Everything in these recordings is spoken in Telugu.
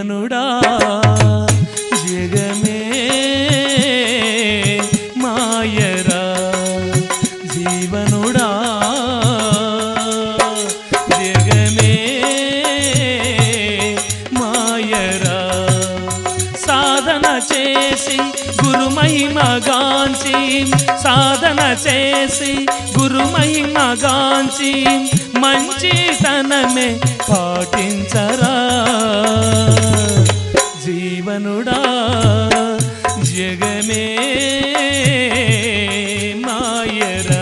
జీవనుడా జగమే మాయరా జీవనుడా జగమే మాయరా సాధన చేసి గురు మహిమగాంచి సాధన చేసి గురు మహిమగాంచి మంచితనమే పాటించరా జీవనుడా జగమే మాయరా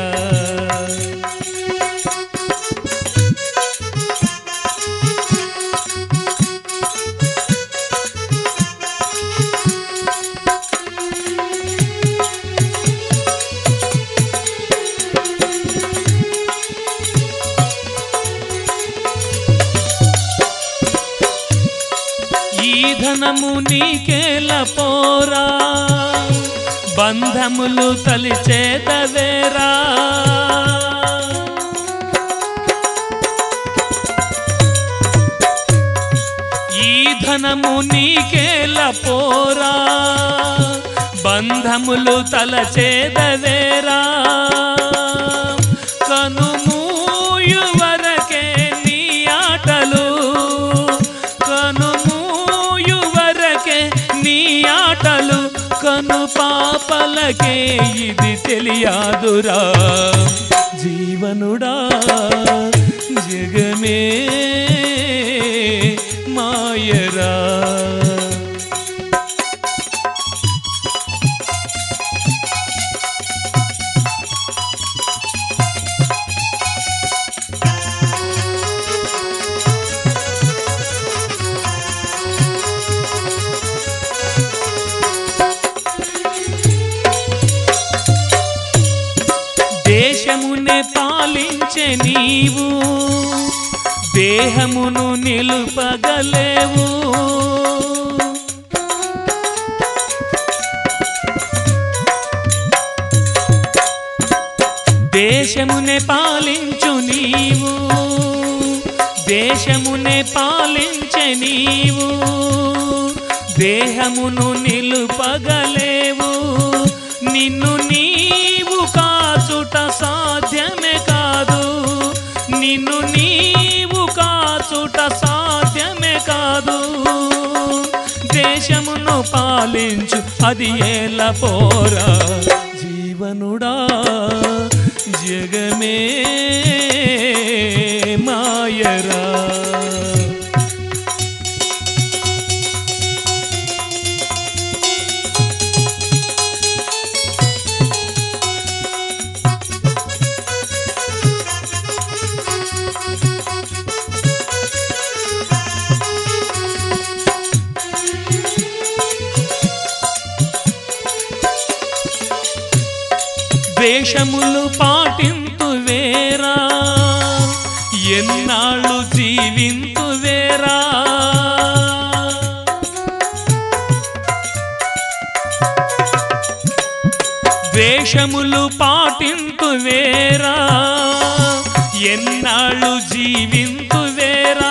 ఈ ధనము నీకేల పోరా బంధములు తలిచేదవేరా ఈ ధనము నీకేల పోరా బంధములు తలచేదవేరా కనుమూయు వరకే నీ ఆటలు కనుమూయు వరకే నీ ఆటలు కను పాపలకే ఇది తెలియదురా జీవనుడా జగమే మాయరా దేశమునే పాలించే నీవు దేహమును నిలుపగలేవు దేశమునే పాలించు నీవు దేశమునే పాలించే నీవు దేహమును నిలుపగలేవు నిన్ను నీవు కాచుట సాధ్యమే కాదు నిన్ను నీవు కాచుట సాధ్యమే కాదు దేశమును పాలించు అది ఎలా పోరా జీవనుడా జగమే మాయరా వేషములు పాటింతు వేరా ఎన్నాళ్ళు జీవింతు వేరా వేషములు పాటింతు వేరా ఎన్నాళ్ళు జీవింతు వేరా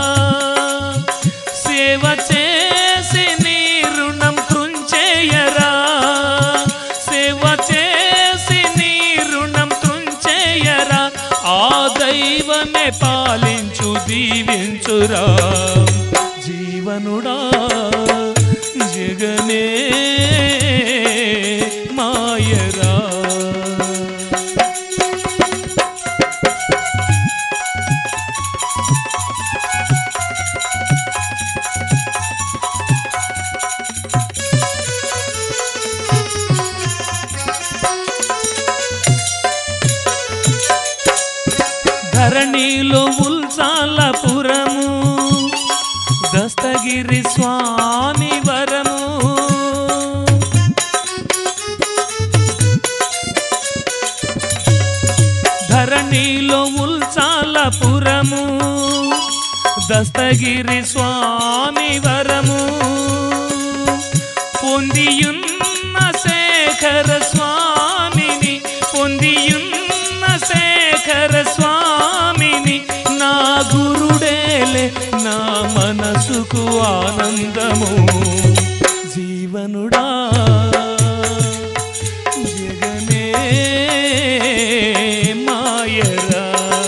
సేవ చేసి నీ రుణం కృంచేయరా సేవ చేసి నీ రుణం కృంచేయరా ఆ దైవమే పాలించు దీవించురా జీవనుడా జగనే మాయరా ధరణిలో ఉల్సాలపురము దస్తగిరి స్వామి వరము ధరణిలో ఉల్సాలపురము దస్తగిరి స్వామి వరము పొందియున్న శేఖర స్వామిని పొందియున్న శేఖర స్వామిని నా గురుడేలే నా మనసు మనసుకు ఆనందము జీవనుడా జగమే మాయరా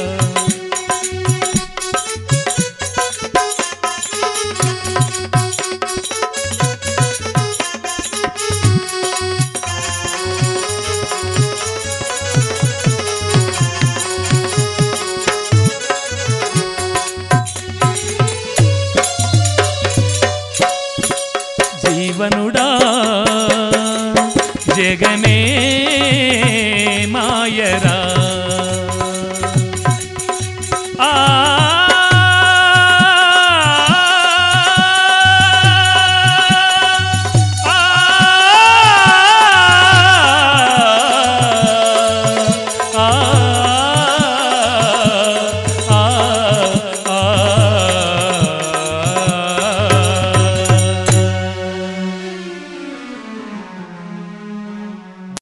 జీవనుడా జగమే మాయరా ఆ